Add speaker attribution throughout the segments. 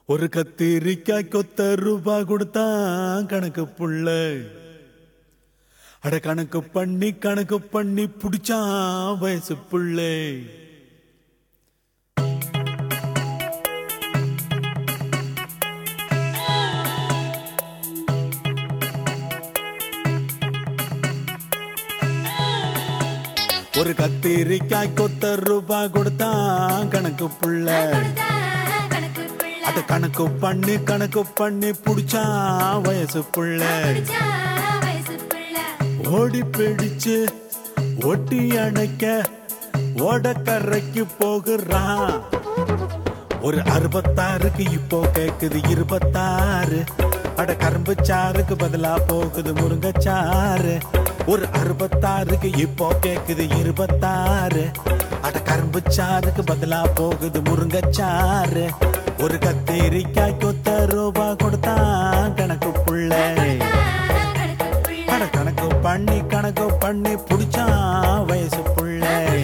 Speaker 1: ஒரு கத்திரிக்காய் கொத்த ரூபா கொடுத்தா கணக்கு புள்ள அட கணக்கு பண்ணி கணக்கு பண்ணி புடிச்சா வயசு புள்ளை ஒரு கத்திரிக்காய் கொத்த ரூபா கொடுத்தா கணக்கு புள்ள அட கணக்கு பண்ணி கணக்கு பண்ணி புடிச்சா வயசு புள்ள ஓடி பிடிச்சு ஒட்டி அணைக்க ஓடக்கரைக்கு போகிறான் ஒரு அறுபத்தாறுக்கு இப்போ கேக்குது இருபத்தாறு அட கரும்பு சாறுக்கு பதிலா போகுது முருங்கச்சாறு ஒரு அறுபத்தாறுக்கு இப்போ கேக்குது இருபத்தாறு அட கரும்பு சாறுக்கு பதிலா போகுது முருங்கச்சாறு ஒரு கத்திரிக்காய் கொத்த ரூபா கொடுத்தா கணக்கு புள்ள அட கணக்கு பண்ணி கணக்கு பண்ணி புடிச்சா வயசு புள்ள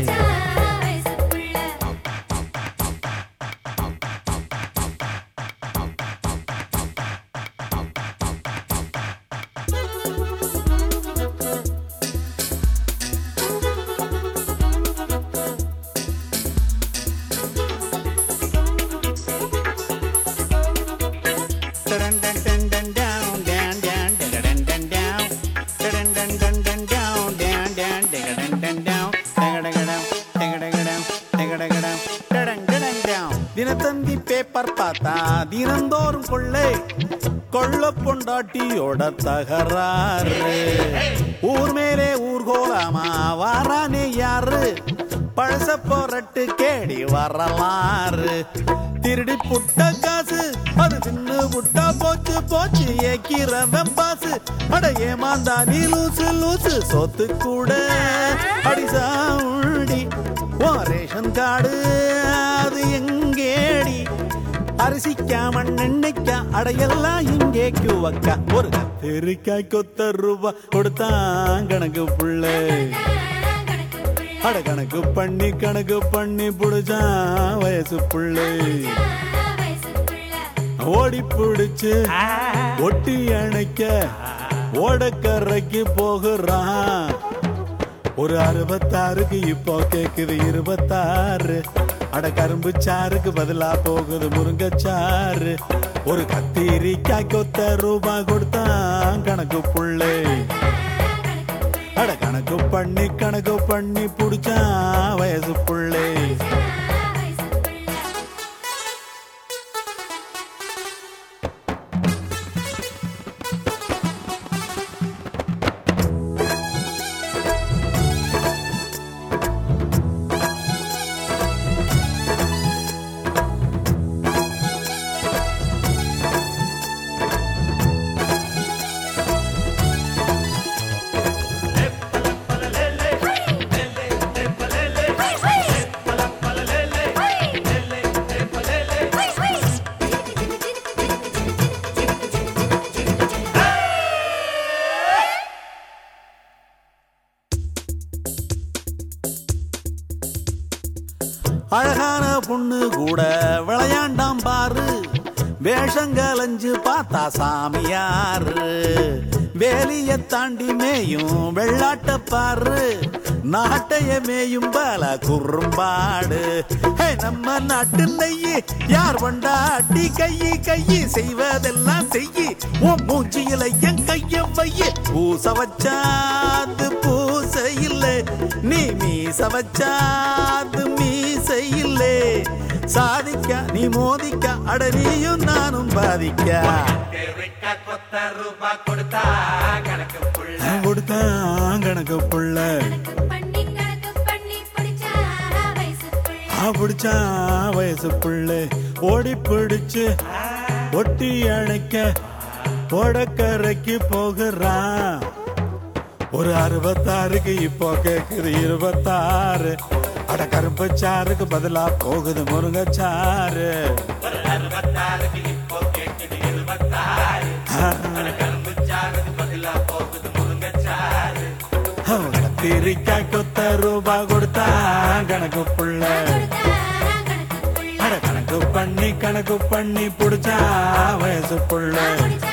Speaker 1: தினத்தந்தி பேப்பர் பார்த்தா தினந்தோறும் கொள்ளை கொள்ள பொண்டாட்டியோட தகராறு ஊர் மேலே ஊர்கோலமா வாரானே யாரு பழச போரட்டு கேடி வரலாறு திருடி புட்ட காசு அது தின்னு புட்டா போச்சு போச்சு ஏக்கிறவன் பாசு அட ஏமாந்தா நீ லூசு லூசு சொத்து கூட அடி சாண்டி ஓ ரேஷன் கார்டு அது எங்கேடி அரிசிக்கா மண்ணெண்ணைக்கா அடையெல்லாம் இங்கே கியூவக்கா ஒரு கத்திரிக்காய் கொத்த ரூபா கொடுத்தான் கணக்கு புள்ள அட கணக்கு பண்ணி கணக்கு பண்ணி புடிச்சான் வயசு புள்ளை ஓடி புடிச்சு ஒட்டி அணைக்க ஓடக்கரைக்கு போகிறான் ஒரு அறுபத்தாறுக்கு இப்போ கேக்குது இருபத்தாறு அட கரும்பு சாருக்கு பதிலா போகுது முருங்கச்சாறு ஒரு கத்திரிக்காய் கொத்த ரூபா கொடுத்தான் கணக்கு புள்ளை அட கணக்கு பண்ணி கணக்கு பண்ணி புடிச்சான் வயசு புள்ளை அழகான பொண்ணு கூட விளையாண்டாம் பாரு வேஷங்கலஞ்சு பார்த்தா சாமியாரு வேலிய தாண்டி மேயும் வெள்ளாட்ட பாரு நாட்டைய மேயும் பல குறும்பாடு ஹே, நம்ம நாட்டு நெய்யி யார் வண்டாட்டி கையி கையி செய்வதெல்லாம் செய்யி உன் மூஞ்சியில என் கைய வைய பூச வச்சாது பூச இல்ல நீ மீச வச்சாது மீச இல்ல சாதிக்க நீ மோதிக்க அட நீயும் நானும் பாதிக்க கொடுத்தான் கணக்கு புள்ள ஆ பிடிச்சா வயசு புள்ள ஓடி பிடிச்சு ஒட்டி அணைக்க ஓடக்கரைக்கு போகிறான் ஒரு அறுபத்தாறுக்கு இப்போ கேக்குது இருபத்தாறு அட கரும்பு சாருக்கு பதிலா போகுது முருங்கச்சாறு கத்திரிக்காய் கொத்த ரூபா கொடுத்தா கணக்கு புள்ள அட கணக்கு பண்ணி கணக்கு பண்ணி புடிச்சா வயசு புள்ள